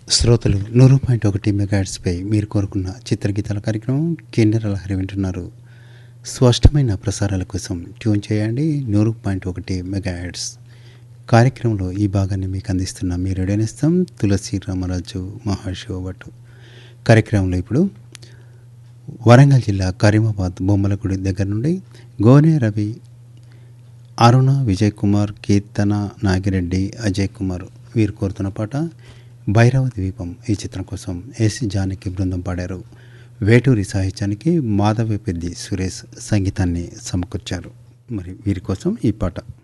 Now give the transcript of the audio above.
శ్రోతలు నూరు పాయింట్ ఒకటి మెగాట్స్పై మీరు కోరుకున్న చిత్రగీతాల కార్యక్రమం కిన్నెర లహరి వింటున్నారు స్పష్టమైన ప్రసారాల కోసం ట్యూన్ చేయండి నూరు పాయింట్ ఒకటి మెగాట్స్ కార్యక్రమంలో ఈ భాగాన్ని మీకు అందిస్తున్న మీ రేడియోనిస్తాం తులసి రామరాజు మహాశివభట్ కార్యక్రమంలో ఇప్పుడు వరంగల్ జిల్లా కరీమాబాద్ బొమ్మలగుడి దగ్గర నుండి గోనె రవి అరుణ విజయ్ కుమార్ కీర్తన నాగిరెడ్డి అజయ్ కుమార్ వీరు కోరుతున్న పాట భైరవ ద్వీపం ఈ చిత్రం కోసం ఎస్ జానకి బృందం పాడారు వేటూరి సాహిత్యానికి మాధవ పెద్ది సురేష్ సంగీతాన్ని సమకూర్చారు మరి వీరి కోసం ఈ పాట